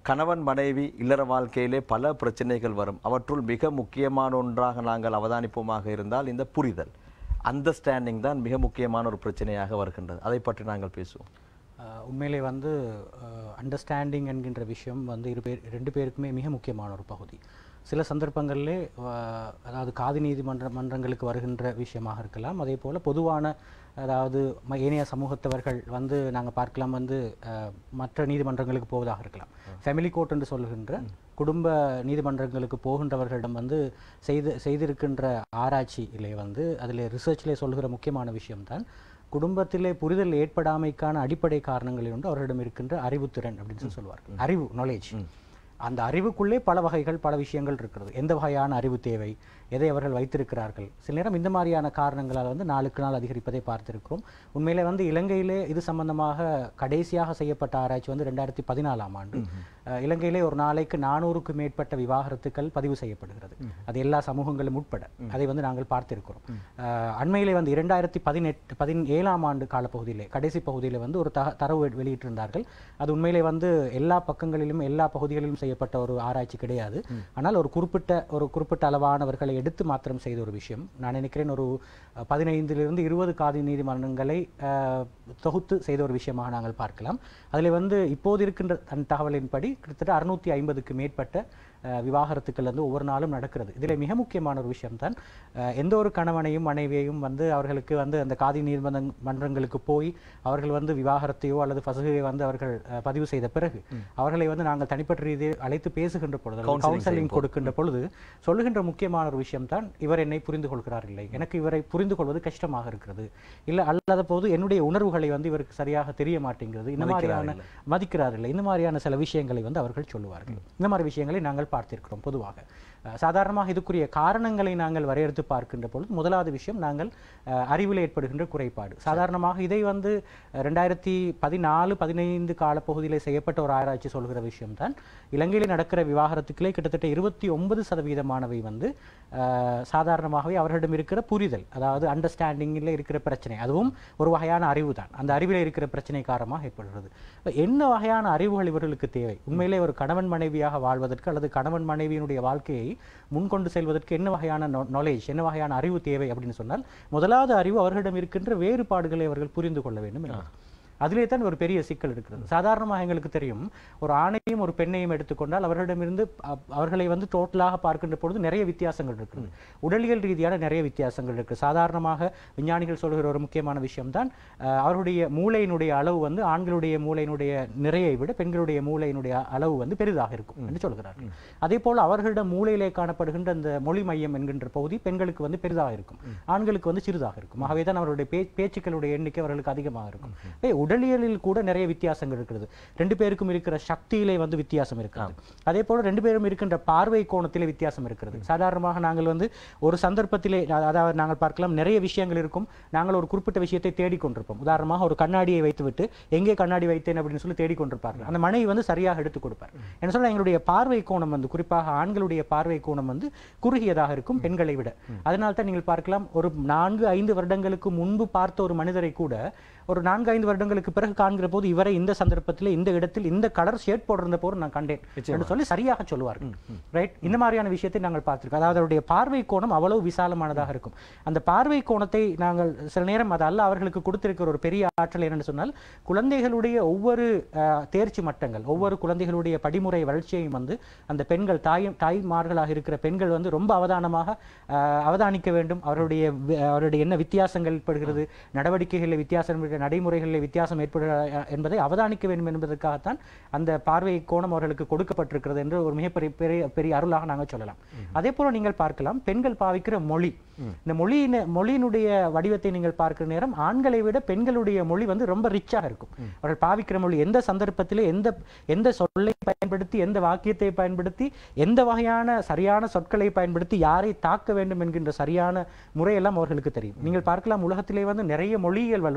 கணவன் மனைவி இல்லற வாழ்க்கையிலே பல பிரச்சனைகள் வரும் அவற்றுள் மிக முக்கியமான ஒன்றாக நாங்கள் அவதானிப்போமாக இருந்தால் இந்த புரிதல் அண்டர்ஸ்டாண்டிங் தான் மிக முக்கியமான ஒரு பிரச்சனையாக வருகின்றது அதை பற்றி நாங்கள் பேசுவோம் அஹ் உண்மையிலே வந்து அண்டர்ஸ்டாண்டிங் என்கின்ற விஷயம் வந்து இரு பேர் ரெண்டு பேருக்குமே மிக முக்கியமான ஒரு பகுதி சில சந்தர்ப்பங்களிலே அஹ், அதாவது காதி நீதிமன்ற மன்றங்களுக்கு வருகின்ற விஷயமாக இருக்கலாம் அதே போல் பொதுவான அதாவது ம- ஏனைய சமூகத்தவர்கள் வந்து நாங்கள் பார்க்கலாம் வந்து அஹ், மற்ற நீதிமன்றங்களுக்கு போவதாக இருக்கலாம் ஃபேமிலி கோர்ட் என்று சொல்லுகின்ற குடும்ப நீதிமன்றங்களுக்கு போகின்றவர்களிடம் வந்து செய்து செய்திருக்கின்ற ஆராய்ச்சியிலே வந்து அதில் ரிசர்ச்லே சொல்கிற முக்கியமான விஷயம்தான் குடும்பத்திலே புரிதல் ஏற்படாமைக்கான அடிப்படை காரணங்களில் ஒன்று அவர்களிடம் இருக்கின்ற அறிவுத்திறன் அப்படின்னு சொல்லி சொல்வார்கள் அறிவு நாலேஜ் அந்த அறிவுக்குள்ளே பல வகைகள் பல விஷயங்கள் இருக்கிறது எந்த வகையான அறிவு தேவை எதை அவர்கள் வைத்திருக்கிறார்கள் சில நேரம் இந்த மாதிரியான காரணங்களால் வந்து நாளுக்கு நாள் அதிகரிப்பதை பார்த்திருக்கிறோம் உண்மையிலே வந்து இலங்கையிலே இது சம்பந்தமாக கடைசியாக செய்யப்பட்ட ஆராய்ச்சி வந்து ரெண்டாயிரத்தி பதினாலாம் ஆண்டு அஹ், இலங்கையிலே ஒரு நாளைக்கு நானூறுக்கு மேற்பட்ட விவாகரத்துக்கள் பதிவு செய்யப்படுகிறது அது எல்லா சமூகங்களும் உட்பட அதை வந்து நாங்கள் பார்த்திருக்கிறோம் அஹ், அண்மையிலே வந்து இரண்டாயிரத்தி பதினெட்டு பதினேழாம் ஆண்டு காலப்பகுதியிலே கடைசி பகுதியிலே வந்து ஒரு தக தரவு வெ- வெளியிட்டிருந்தார்கள் அது உண்மையிலே வந்து எல்லா பக்கங்களிலும் எல்லா பகுதிகளிலும் செய்யப்பட்ட ஒரு ஆராய்ச்சி கிடையாது ஆனால் ஒரு குறிப்பிட்ட ஒரு குறிப்பிட்ட அளவானவர்களை எடுத்து மாத்திரம் செய்த ஒரு விஷயம் நான் நினைக்கிறேன் ஒரு அஹ், பதினைந்திலிருந்து இருபது காதி நீதிமன்றங்களை அஹ், தொகுத்து செய்த ஒரு விஷயமாக நாங்கள் பார்க்கலாம் அதில் வந்து இப்போது இருக்கின்ற தன் தகவலின்படி கிட்டத்தட்ட அறுநூத்தி ஐம்பதுக்கு மேற்பட்ட அஹ், விவாகரத்துக்கள் வந்து ஒவ்வொரு நாளும் நடக்கிறது இதில் மிக முக்கியமான ஒரு விஷயம்தான் அஹ், எந்த ஒரு கணவனையும் மனைவியையும் வந்து அவர்களுக்கு வந்து அந்த காதி நீதிமன்ற மன்றங்களுக்கு போய் அவர்கள் வந்து விவாகரத்தையோ அல்லது பசுகையோ வந்து அவர்கள் அஹ், பதிவு செய்த பிறகு அவர்களை வந்து நாங்கள் தனிப்பட்ட ரீதியில் அழைத்து பேசுகின்ற பொழுது Counselling கவுன்சிலிங் கொடுக்கின்ற பொழுது சொல்லுகின்ற முக்கியமான ஒரு விஷயம்தான் இவர் என்னை புரிந்து கொள்கிறார் இல்லை எனக்கு இவரை புரிந்து கொள்வது கஷ்டமாக இருக்கிறது இல்லை அல்லாத போது என்னுடைய உணர்வுகளை வந்து இவருக்கு சரியாக தெரிய மாட்டேங்கிறது இந்த மாதிரியான மதிக்கிறார் இல்லை இந்த மாதிரியான சில விஷயங்களை வந்து அவர்கள் சொல்லுவார்கள் இந்த மாதிரி விஷயங்களை நாங்கள் பார்த்திருக்கிறோம் பொதுவாக அஹ், சாதாரணமாக இதுக்குரிய காரணங்களை நாங்கள் வரையறுத்து பார்க்கின்ற பொழுது முதலாவது விஷயம் நாங்கள் அஹ், அறிவில் ஏற்படுகின்ற குறைபாடு சாதாரணமாக இதை வந்து அஹ், ரெண்டாயிரத்தி பதினாலு பதினைந்து காலப்பகுதியில் செய்யப்பட்ட ஒரு ஆராய்ச்சி சொல்கிற விஷயம்தான் இலங்கையில் நடக்கிற விவாகரத்துக்களே கிட்டத்தட்ட இருபத்தி ஒன்பது சதவீதமானவை வந்து அஹ், சாதாரணமாகவே அவர்களிடம் இருக்கிற புரிதல் அதாவது அண்டர்ஸ்டாண்டிங்கில் இருக்கிற பிரச்சனை அதுவும் ஒரு வகையான அறிவு தான் அந்த அறிவில் இருக்கிற பிரச்சனை காரணமாக ஏற்படுகிறது இப்ப என்ன வகையான அறிவுகள் இவர்களுக்கு தேவை உண்மையிலே ஒரு கணவன் மனைவியாக வாழ்வதற்கு அல்லது கணவன் மனைவியினுடைய வாழ்க்கையை முன்கொண்டு செல்வதற்கு என்ன வகையான நாலேஜ் என்ன வகையான அறிவு தேவை அப்படின்னு சொன்னால் முதலாவது அறிவு அவர்களிடம் இருக்கின்ற வேறுபாடுகளை அவர்கள் புரிந்து கொள்ள வேண்டும் என்பது. அதிலே தான் ஒரு பெரிய சிக்கல் இருக்கிறது சாதாரணமாக எங்களுக்கு தெரியும் ஒரு ஆணையும் ஒரு பெண்ணையும் எடுத்துக்கொண்டால் அவர்களிடமிருந்து அ- அவர்களை வந்து டோட்டலாக பார்க்கின்ற பொழுது நிறைய வித்தியாசங்கள் இருக்கிறது உடலியல் ரீதியான நிறைய வித்தியாசங்கள் இருக்கு சாதாரணமாக விஞ்ஞானிகள் சொல்கிற ஒரு முக்கியமான விஷயம்தான் அஹ், அவருடைய மூளையினுடைய அளவு வந்து ஆண்களுடைய மூளையினுடைய நிறையை விட பெண்களுடைய மூளையினுடைய அளவு வந்து பெரிதாக இருக்கும் என்று சொல்கிறார்கள் அதே போல அவர்களிடம் மூளையிலே காணப்படுகின்ற அந்த மொழி மையம் என்கின்ற பகுதி பெண்களுக்கு வந்து பெரிதாக இருக்கும் ஆண்களுக்கு வந்து சிறிதாக இருக்கும் ஆகவே தான் அவருடைய பே பேச்சுக்களுடைய எண்ணிக்கை அவர்களுக்கு அதிகமாக இருக்கும் ஏய், உடலியலில் கூட நிறைய வித்தியாசங்கள் இருக்கிறது ரெண்டு பேருக்கும் இருக்கிற சக்தியிலே வந்து வித்தியாசம் இருக்கிறது அதே போல ரெண்டு பேரும் இருக்கின்ற பார்வை கோணத்திலே வித்தியாசம் இருக்கிறது சாதாரணமாக நாங்கள் வந்து ஒரு சந்தர்ப்பத்திலே அ- அதாவது நாங்கள் பார்க்கலாம் நிறைய விஷயங்கள் இருக்கும் நாங்கள் ஒரு குறிப்பிட்ட விஷயத்தை தேடிக்கொண்டிருப்போம் உதாரணமாக ஒரு கண்ணாடியை வைத்துவிட்டு எங்கே கண்ணாடி வைத்தேன் அப்படின்னு சொல்லி தேடிக்கொண்டிருப்பார்கள் அந்த மனைவி வந்து சரியாக எடுத்துக் கொடுப்பார் என்ன சொல்ல எங்களுடைய பார்வை கோணம் வந்து குறிப்பாக ஆண்களுடைய பார்வை கோணம் வந்து குறுகியதாக இருக்கும் பெண்களை விட அதனால தான் நீங்கள் பார்க்கலாம் ஒரு நான்கு ஐந்து வருடங்களுக்கு முன்பு பார்த்த ஒரு மனிதரை கூட ஒரு நான்கு ஐந்து வருடங்களுக்கு பிறகு காண்கிற போது இவரை இந்த சந்தர்ப்பத்தில் இந்த இடத்தில் இந்த கலர் ஷேட் போட்டிருந்த போது நான் கண்டேன் என்று சொல்லி சரியாக சொல்லுவார்கள் ரைட் இந்த மாதிரியான விஷயத்தை நாங்கள் பார்த்திருக்கோம் அதாவது அவருடைய பார்வை கோணம் அவ்வளவு விசாலமானதாக இருக்கும் அந்த பார்வை கோணத்தை நாங்கள் சில நேரம் அது அல்ல அவர்களுக்கு கொடுத்திருக்கிற ஒரு பெரிய ஆற்றல் என்னன்னு சொன்னால் குழந்தைகளுடைய ஒவ்வொரு அஹ், தேர்ச்சி மட்டங்கள் ஒவ்வொரு குழந்தைகளுடைய படிமுறை வளர்ச்சியையும் வந்து அந்த பெண்கள் தாய் தாய்மார்களாக இருக்கிற பெண்கள் வந்து ரொம்ப அவதானமாக அஹ், அவதானிக்க வேண்டும் அவருடைய வி- அவருடைய என்ன வித்தியாசங்கள் ஏற்படுகிறது நடவடிக்கைகளில் வித்தியாசம் ஏற்படுகிறது, நடைமுறைகளில் வித்தியாசம் ஏற்படுகிறது அஹ், என்பதை அவதானிக்க வேண்டும் என்பதற்காகத்தான் அந்த பார்வை கோணம் அவர்களுக்கு கொடுக்கப்பட்டிருக்கிறது என்று ஒரு மிகப்பெரிய பெரிய பெரிய அருளாக நாங்கள் சொல்லலாம் அதே போல நீங்கள் பார்க்கலாம் பெண்கள் பாவிக்கிற மொழி இந்த மொழியின மொழியினுடைய வடிவத்தை நீங்கள் பார்க்கிற நேரம் ஆண்களை விட பெண்களுடைய மொழி வந்து ரொம்ப ரிச்சாக இருக்கும் அவர்கள் பாவிக்கிற மொழி எந்த சந்தர்ப்பத்திலே எந்த எந்த சொல்லை பயன்படுத்தி எந்த வாக்கியத்தை பயன்படுத்தி எந்த வகையான சரியான சொற்களை பயன்படுத்தி யாரை தாக்க வேண்டும் என்கின்ற சரியான முறையெல்லாம் அவர்களுக்கு தெரியும் நீங்கள் பார்க்கலாம் உலகத்திலே வந்து நிறைய மொழியியல் வல்லுநர்கள்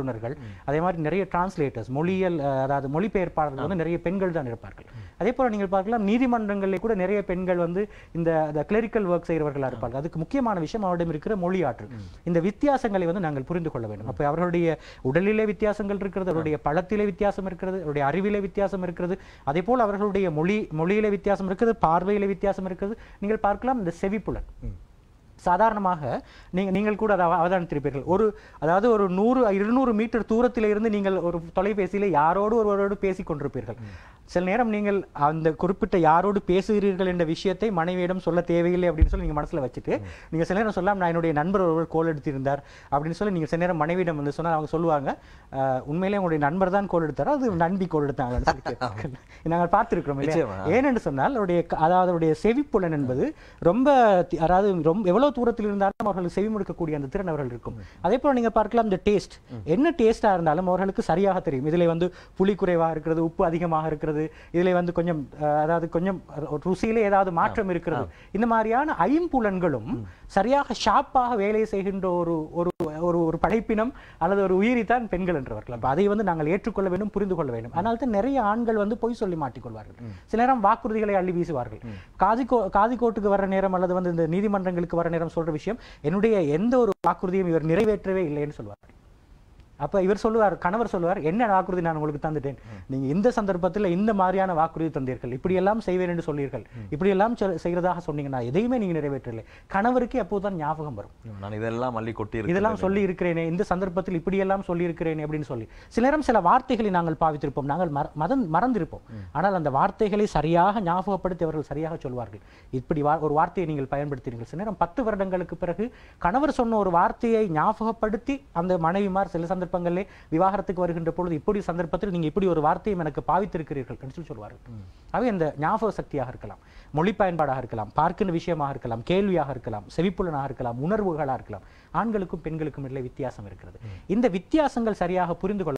அதே மாதிரி நிறைய டிரான்ஸ்லேட்டர்ஸ் மொழியியல் அஹ், அதாவது மொழிபெயர்ப்பாளர்கள் வந்து நிறைய பெண்கள் தான் இருப்பார்கள் அதே போல நீங்கள் பார்க்கலாம் நீதிமன்றங்களிலே கூட நிறைய பெண்கள் வந்து இந்த கிளரிக்கல் ஒர்க் செய்கிறவர்களா இருப்பார்கள் அதுக்கு முக்கியமான விஷயம் அவரிடம் இருக்கிற மொழி ஆற்றல் இந்த வித்தியாசங்களை வந்து நாங்கள் புரிந்து கொள்ள வேண்டும் அப்ப அவர்களுடைய உடலிலே வித்தியாசங்கள் இருக்கிறது அவருடைய பழத்திலே வித்தியாசம் இருக்கிறது அவருடைய அறிவிலே வித்தியாசம் இருக்கிறது அதே போல் அவர்களுடைய மொழி மொழியிலே வித்தியாசம் இருக்கிறது பார்வையிலே வித்தியாசம் இருக்கிறது நீங்கள் பார்க்கலாம் இந்த செவிப்புலன் சாதாரணமாக நீங்க நீங்கள் கூட அதை அவ- அவதானித்திருப்பீர்கள் ஒரு அதாவது ஒரு நூறு இருநூறு மீட்டர் தூரத்தில் இருந்து நீங்கள் ஒரு தொலைபேசியில யாரோடு ஒருவரோடு பேசிக் கொண்டிருப்பீர்கள் சில நேரம் நீங்கள் அந்த குறிப்பிட்ட யாரோடு பேசுகிறீர்கள் என்ற விஷயத்தை மனைவியிடம் சொல்ல தேவையில்லை அப்படின்னு சொல்லி நீங்க மனசுல வச்சுட்டு நீங்க சில நேரம் சொல்லலாம் நான் என்னுடைய நண்பர் ஒருவர் கோல் எடுத்திருந்தார் அப்படின்னு சொல்லி நீங்க சில நேரம் மனைவியிடம் வந்து சொன்னா அவங்க சொல்லுவாங்க "அஹ், உண்மையிலே உங்களுடைய நண்பர் தான் கோல் எடுத்தாரோ அது நண்பி கோல் எடுத்தாங்கன்னு சொல்லி கேட்பார்கள். நாங்கள் பார்த்திருக்கிறோம் இல்லையா நிச்சயமா. ஏனென்று சொன்னால் அவருடைய க- அதாவது அவருடைய செவிப்புலன் என்பது ரொம்ப தி- அதாவது ரொம்ப எவ்வளவு தூரத்தில் இருந்தாலும் அவர்களுக்கு செவி முடுக்கக்கூடிய அந்த திறன் அவர்கள் இருக்கும் அதே போல நீங்க பார்க்கலாம் இந்த டேஸ்ட் என்ன டேஸ்டா இருந்தாலும் அவர்களுக்கு சரியாக தெரியும் இதுல வந்து புளி குறைவாக இருக்கிறது உப்பு அதிகமாக இருக்கிறது இதுல வந்து கொஞ்சம் அஹ், அதாவது கொஞ்சம் ரு- ருசியிலே ஏதாவது மாற்றம் இருக்கிறது இந்த மாதிரியான ஐம்புலன்களும் சரியாக ஷார்ப்பாக வேலை செய்கின்ற ஒரு ஒரு ஒரு ஒரு படைப்பினம் அல்லது ஒரு உயிரி தான் பெண்கள் என்றவர்கள் அப்ப அதை வந்து நாங்கள் ஏற்றுக்கொள்ள வேண்டும் புரிந்து கொள்ள வேண்டும் அதனால தான் நிறைய ஆண்கள் வந்து பொய் சொல்லி மாட்டிக்கொள்வார்கள் சில நேரம் வாக்குறுதிகளை அள்ளி வீசுவார்கள் காதிக்கோ காதிக்கோட்டுக்கு வர நேரம் அல்லது வந்து இந்த நீதிமன்றங்களுக்கு வர நேரம் சொல்ற விஷயம் என்னுடைய எந்த ஒரு வாக்குறுதியும் இவர் நிறைவேற்றவே இல்லைன்னு சொல்வார்கள் அப்ப இவர் சொல்லுவார் கணவர் சொல்லுவார் என்ன வாக்குறுதி நான் உங்களுக்கு தந்துட்டேன் நீங்க இந்த சந்தர்ப்பத்தில் இந்த மாதிரியான வாக்குறுதி தந்தீர்கள் இப்படி எல்லாம் செய்வேன் என்று சொன்னீர்கள் இப்படி எல்லாம் சொல்- செய்கிறதாக சொன்னீங்க நான் எதையுமே நீங்க நிறைவேற்றலை கணவருக்கு எப்போதுதான் ஞாபகம் வரும் நான் இதெல்லாம் அள்ளி கொட்டி இதெல்லாம் சொல்லி இருக்கிறேனே இந்த சந்தர்ப்பத்தில் இப்படியெல்லாம் சொல்லி இருக்கிறேனே அப்படின்னு சொல்லி சில நேரம் சில வார்த்தைகளை நாங்கள் பாவித்திருப்போம் நாங்கள் மற- மதம் மறந்திருப்போம் ஆனால் அந்த வார்த்தைகளை சரியாக ஞாபகப்படுத்தி அவர்கள் சரியாக சொல்வார்கள் இப்படி வா- ஒரு வார்த்தையை நீங்கள் பயன்படுத்தினீர்கள் சில நேரம் பத்து வருடங்களுக்கு பிறகு கணவர் சொன்ன ஒரு வார்த்தையை ஞாபகப்படுத்தி அந்த மனைவிமார் சில சந்தர்ப்பங்களிலே விவாகரத்துக்கு வருகின்ற பொழுது இப்படி சந்தர்ப்பத்தில் நீங்க இப்படி ஒரு வார்த்தையும் எனக்கு பாவித்திருக்கிறீர்கள் என்று சொல்லி சொல்வார்கள் அவை அந்த ஞாபக சக்தியாக இருக்கலாம் மொழி பயன்பாடாக இருக்கலாம் பார்க்கின்ற விஷயமாக இருக்கலாம் கேள்வியாக இருக்கலாம் செவிப்புலனாக இருக்கலாம் உணர்வுகளாக இருக்கலாம் ஆண்களுக்கும் பெண்களுக்கும் இடையிலே வித்தியாசம் இருக்கிறது இந்த வித்தியாசங்கள் சரியாக புரிந்து கொள்ள